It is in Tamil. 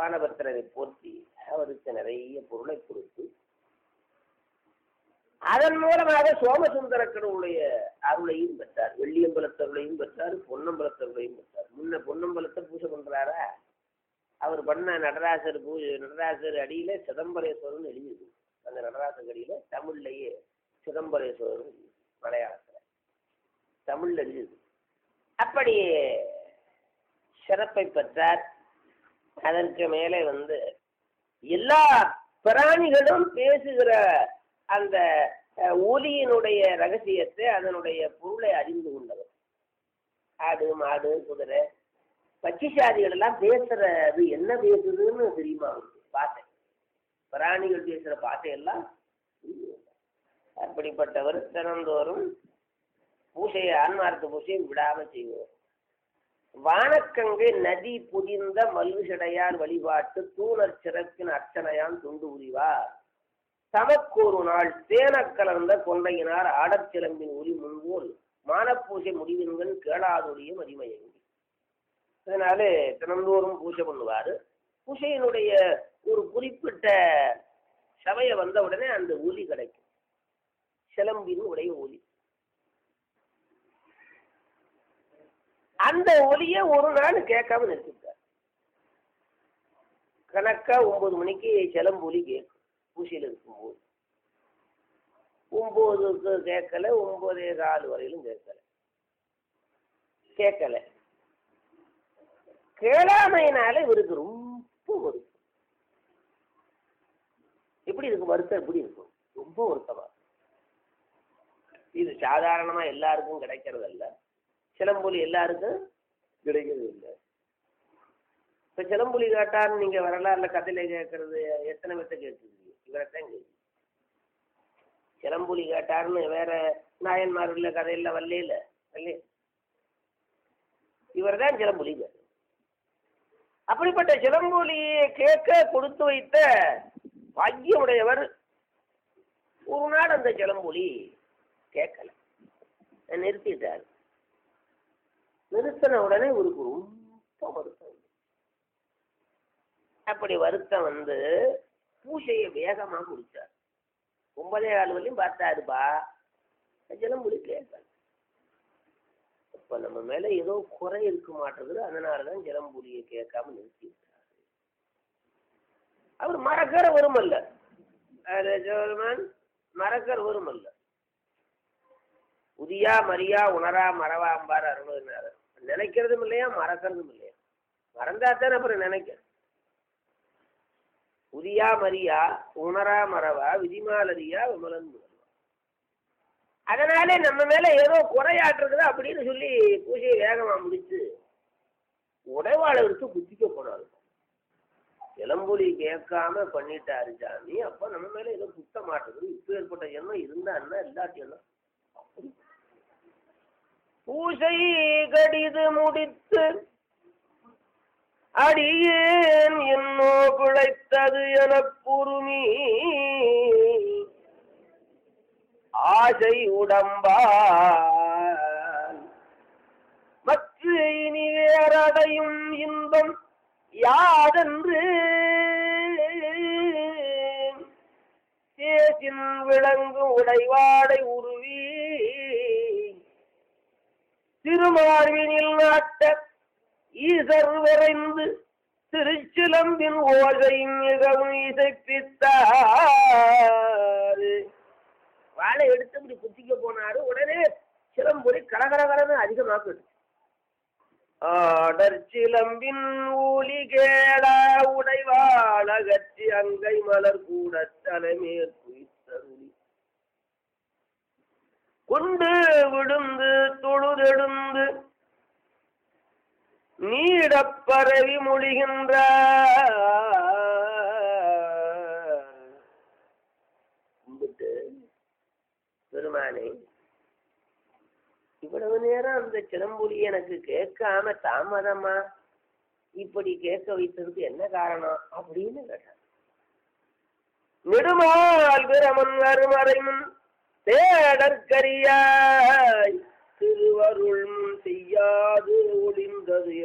பானபத்திரரை போற்றி அவருக்கு நிறைய பொருளை கொடுத்து அதன் மூலமாக சோமசுந்தர கடவுளுடைய அருளையும் பெற்றார் வெள்ளியம்பலத்தருளையும் பெற்றார் பொன்னம்பலத்தருளையும் பெற்றார் முன்ன பொன்னம்பலத்தை பூஜை பண்றாரா அவர் பண்ண நடராசர் பூஜை நடராசர் அடியில சிதம்பரேஸ்வரர்னு எழுதியிருக்கு அந்த நடராசர் அடியில தமிழ்லயே சிதம்பரேஸ்வரர் மலையாளத்துல தமிழ்ல எழுதியிருக்கு அப்படி சிறப்பை பெற்றார் அதற்கு மேலே வந்து எல்லா பிராணிகளும் பேசுகிற அந்த அஹ், ஒலியினுடைய ரகசியத்தை அதனுடைய பொருளை அறிந்து கொண்டவர் ஆடு மாடு குதிரை பச்சிசாதிகள் எல்லாம் பேசுறது என்ன பேசுதுன்னு தெரியுமா அவருக்கு பாட்டை பிராணிகள் பேசுற பாட்டையெல்லாம் தெரியும். அப்படிப்பட்டவர் தினந்தோறும் பூசையை ஆன்மார்த்த பூசையை விடாம செய்வார் வானக்கங்கை நதி புதிந்த மல்லுசடையார் வழிபாட்டு தூணர் சிறப்பின் அர்ச்சனையான் துண்டு உரிவார் தமக்கொரு நாள் தேனக் கலர்ந்த கொண்டையினார் ஆடற் சிலம்பின் ஒலி முன்போல் மானப்பூசை முடிவின்கண் கேளாதுடைய மதிமயங்கி அதனால தினந்தோறும் பூஜை பண்ணுவார் பூஜையினுடைய ஒரு குறிப்பிட்ட சபையை வந்த உடனே அந்த ஒலி கிடைக்கும் சிலம்பின் உடைய ஒலி அந்த ஒலியை ஒரு நாள் கேட்காம நிறுத்திட்டார் கணக்கா ஒன்பது மணிக்கு சிலம்பு ஒலி கேட்கும் பூசையில் இருக்கும்போது ஒன்பதுக்கு கேட்கல ஒன்பதே கால் வரையிலும் கேட்கல கேட்கல கேளாமையினால இவருக்கு ரொம்ப வருத்தம் எப்படி இருக்கும் வருத்தம் எப்படி இருக்கும் ரொம்ப வருத்தமா இது சாதாரணமா எல்லாருக்கும் கிடைக்கிறது அல்ல சிலம்பொலி எல்லாருக்கும் கிடைக்கிறது இல்லை இப்ப சிலம்பொலி கேட்டான்னு நீங்க வரலாறுல கதையில கேட்கறது எத்தனை பேர்த்த கேட்டுருக்கீங்க இவரைத்தான் கேட்கு சிலம்புலி கேட்டாருன்னு வேற நாயன்மாருள்ள கதையில வரல வரல இவர் தான் சிலம்புலி கேட்டார் அப்படிப்பட்ட சிலம்பொலியை கேட்க கொடுத்து வைத்த பாக்கியமுடையவர் ஒரு நாள் அந்த சிலம்பொலி கேட்கல நிறுத்திட்டார் நிறுத்தின உடனே இவருக்கு ரொம்ப வருத்தம் வந்து. அப்படி வருத்தம் வந்து பூசையை வேகமா முடிச்சார் ஒன்பதே கால் வரையும் பார்த்தாருப்பா சிலம்புலி கேட்கல இப்ப நம்ம மேல ஏதோ குறை இருக்க மாட்டேங்குது அதனாலதான் சிலம்புலியை கேட்காம நிறுத்தி விட்டாரு அவர் மறக்கிற வருமல்ல அது ஜோர்மான் மறக்கிற வருமல்ல உதியா மரியா உணரா மறவா அம்பார் அருள்னார் நினைக்கிறதும் இல்லையா மறக்கிறதும் இல்லையா மறந்தாத்தான் அப்புறம் நினைக்க உதியா மரியா உணரா மறவா விதிமாலரியா விமலன் முதல்வா அதனாலே நம்ம மேல ஏதோ குறையாட்டுறது அப்படின்னு சொல்லி பூஜையை வேகமா முடிச்சு உடைவாளை எடுத்து குத்திக்க போனாரு இளம்புலி கேட்காம பண்ணிட்டாரு சாமி அப்ப நம்ம மேல ஏதோ குத்த மாட்டுது இப்ப ஏற்பட்ட எண்ணம் இருந்தா என்ன இல்லாட்டி என்ன அப்படி பூசை கடிது முடித்து அடியேன் என்னோ பிழைத்தது எனக் குறுமி ஆசை உடம்பால் மற்ற இனி வேறடையும் இன்பம் யாதென்று சேசின் விளங்கு உடைவாடை உருவி திருமார்வினில் நாட்ட ஈசர் விரைந்து திருச்சிலம்பின் ஓசை மிகவும் இசைப்பித்தார் வாழை எடுத்து இப்படி குத்திக்க போனாரு உடனே சிலம்பொலி கலகலகலன்னு அதிகமாக்குது ஆடர் சிலம்பின் ஊலி கேடா உடைவாள் அகற்றி அங்கை மலர் கூட தலைமேல் குவித்தருளி கொண்டு விழுந்து தொழுதெழுந்து நீடப் பரவி மொழிகின்ற கும்பிட்டு பெருமானே இவ்வளவு நேரம் அந்த சிலம்புலி எனக்கு கேட்காம தாமதமா இப்படி கேட்க வைத்ததுக்கு என்ன காரணம் அப்படின்னு கேட்டான் நெடுமால் பிரமன் அருமறைமுன் தேடற்கரியாய் திருவருள் முன் செய்யாது ஒளிந்தது